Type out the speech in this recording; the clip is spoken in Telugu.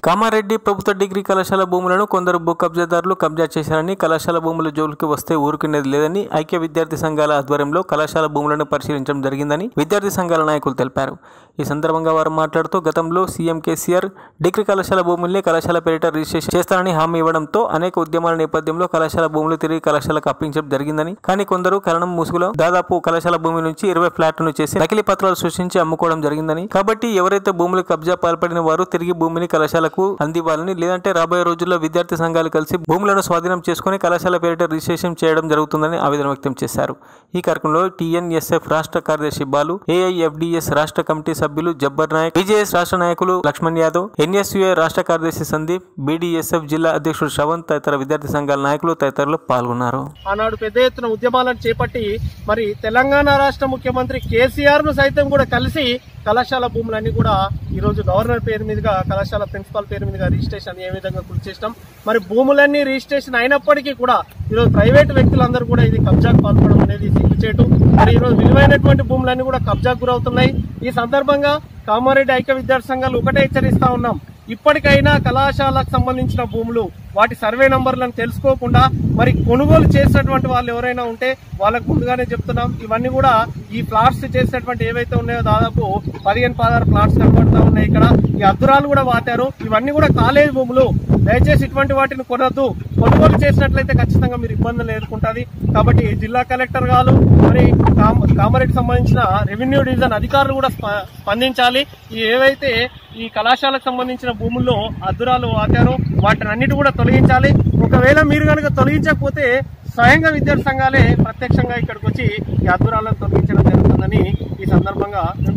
కామారెడ్డి ప్రభుత్వ డిగ్రీ కళాశాల భూములను కొందరు భూ కబ్జాదారులు కబ్జా చేశారని కళాశాల భూముల జోలికి వస్తే ఊరుకునేది లేదని ఐక్య విద్యార్థి సంఘాల ఆధ్వర్యంలో కళాశాల భూములను పరిశీలించడం జరిగిందని విద్యార్థి సంఘాల నాయకులు తెలిపారు ఈ సందర్భంగా వారు మాట్లాడుతూ గతంలో సీఎం కేసీఆర్ డిగ్రీ కళాశాల భూముల్ని కళాశాల పేరిట రిజిస్ట్రేషన్ చేస్తారని హామీ ఇవ్వడంతో అనేక ఉద్యమాల నేపథ్యంలో కళాశాల భూములు తిరిగి కళాశాలకు అప్పించడం జరిగిందని కానీ కొందరు కరణం ముసుగులో దాదాపు కళాశాల భూమి నుంచి ఇరవై ఫ్లాట్లను చేసి నకిలీ పత్రాలు సృష్టించి అమ్ముకోవడం జరిగిందని కాబట్టి ఎవరైతే భూములు కబ్జా పాల్పడిన వారు తిరిగి భూమిని కళాశాలకు అందివ్వాలని లేదంటే రాబోయే రోజుల్లో విద్యార్థి సంఘాలు కలిసి భూములను స్వాధీనం చేసుకుని కళాశాల పేరిట రిజిస్ట్రేషన్ చేయడం జరుగుతుందని ఆవేదన వ్యక్తం చేశారు ఈ కార్యక్రమంలో టీఎన్ఎస్ఎఫ్ రాష్ట్ర కార్యదర్శి బాలు ఏఐఎఫ్డిఎస్ రాష్ట్ర కమిటీ సభ్యులు జబ్బర్ నాయక్ బీజేఎస్ రాష్ట్ర నాయకులు లక్ష్మణ్ యాదవ్ ఎన్ఎస్యుఏ రాష్ట్ర కార్యదర్శి సందీప్ బీడీఎస్ఎఫ్ జిల్లా అధ్యక్షుడు శ్రవణ్ తదితర విద్యార్థి సంఘాల నాయకులు తదితరులు పాల్గొన్నారు ఆనాడు పెద్ద ఎత్తున ఉద్యమాలను చేపట్టి మరి తెలంగాణ రాష్ట్ర ముఖ్యమంత్రి కేసీఆర్ ను సైతం కూడా కలిసి కళాశాల భూములన్నీ కూడా ఈ రోజు గవర్నర్ పేరు మీదుగా కళాశాల ప్రిన్సిపాల్ పేరు మీదుగా రిజిస్ట్రేషన్ ఏ విధంగా కృషి చేసినాం మరి భూములన్నీ రిజిస్ట్రేషన్ అయినప్పటికీ కూడా ఈరోజు ప్రైవేట్ వ్యక్తులందరూ కూడా ఇది కబ్జాకు పాల్పడడం అనేది సిగ్గుచేటు మరి ఈరోజు విలువైనటువంటి భూములన్నీ కూడా కబ్జాకు గురవుతున్నాయి ఈ సందర్భంగా కామారెడ్డి ఐక్య విద్యార్థి సంఘాలు ఒకటే హెచ్చరిస్తా ఉన్నాం ఇప్పటికైనా కళాశాలకు సంబంధించిన భూములు వాటి సర్వే నంబర్లను తెలుసుకోకుండా మరి కొనుగోలు చేసినటువంటి వాళ్ళు ఎవరైనా ఉంటే వాళ్ళకు ముందుగానే చెప్తున్నాం ఇవన్నీ కూడా ఈ ప్లాట్స్ చేసినటువంటి ఏవైతే ఉన్నాయో దాదాపు పదిహేను పదహారు ప్లాట్స్ కనబడుతూ ఉన్నాయి ఇక్కడ ఈ అద్దురాలు కూడా వాటారు ఇవన్నీ కూడా కాలేజ్ భూములు దయచేసి ఇటువంటి వాటిని కొనొద్దు కొనుగోలు చేసినట్లయితే ఖచ్చితంగా మీరు ఇబ్బందులు ఎదుర్కొంటుంది కాబట్టి జిల్లా కలెక్టర్ గారు మరి కామ- కామారెడ్డి సంబంధించిన రెవెన్యూ డివిజన్ అధికారులు కూడా స్ప- స్పందించాలి ఈ ఏవైతే ఈ కళాశాలకు సంబంధించిన భూముల్లో అద్దురాలు వాటారో వాటిని అన్నిటి కూడా తొలగించాలి ఒకవేళ మీరు కనుక తొలగించకపోతే స్వయంగా విద్యార్థి సంఘాలే ప్రత్యక్షంగా ఇక్కడికి వచ్చి ఈ అద్దురాలను తొలగించడం జరుగుతుందని ఈ సందర్భంగా